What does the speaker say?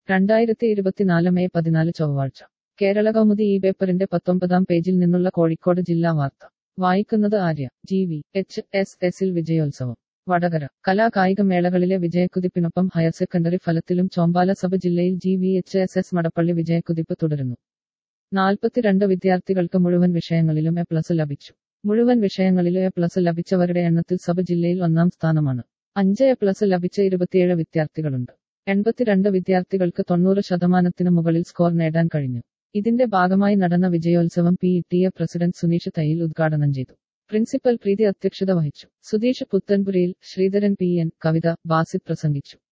രണ്ടായിരത്തി ഇരുപത്തിനാല് മെയ് പതിനാല് ചൊവ്വാഴ്ച കേരള കൗമുദി ഈ പേപ്പറിന്റെ പത്തൊമ്പതാം പേജിൽ നിന്നുള്ള കോഴിക്കോട് ജില്ലാ വാർത്ത വായിക്കുന്നത് Arya G V H S എസിൽ വിജയോത്സവം വടകര കലാ കായിക മേളകളിലെ വിജയക്കുതിപ്പിനൊപ്പം ഹയർ സെക്കൻഡറി ഫലത്തിലും ചോമ്പാല സബ് ജില്ലയിൽ G V H S S Madappally വിജയക്കുതിപ്പ് തുടരുന്നു നാൽപ്പത്തിരണ്ട് വിദ്യാർത്ഥികൾക്ക് മുഴുവൻ വിഷയങ്ങളിലും എ പ്ലസ് ലഭിച്ചു മുഴുവൻ വിഷയങ്ങളിലും എ പ്ലസ് ലഭിച്ചവരുടെ എണ്ണത്തിൽ സബ് ജില്ലയിൽ ഒന്നാം സ്ഥാനമാണ് അഞ്ച് എ പ്ലസ് ലഭിച്ച ഇരുപത്തിയേഴ് വിദ്യാർത്ഥികളുണ്ട് എൺപത്തിരണ്ട് വിദ്യാർത്ഥികൾക്ക് തൊണ്ണൂറ് ശതമാനത്തിന് മുകളിൽ സ്കോർ നേടാൻ കഴിഞ്ഞു ഇതിന്റെ ഭാഗമായി നടന്ന വിജയോത്സവം P T A president Suneesh Thayyil ഉദ്ഘാടനം ചെയ്തു പ്രിൻസിപ്പൽ പ്രീതി അധ്യക്ഷത വഹിച്ചു സുധീഷ് പുത്തൻപുരയിൽ ശ്രീധരൻ പി എൻ കവിത ബാസിത് പ്രസംഗിച്ചു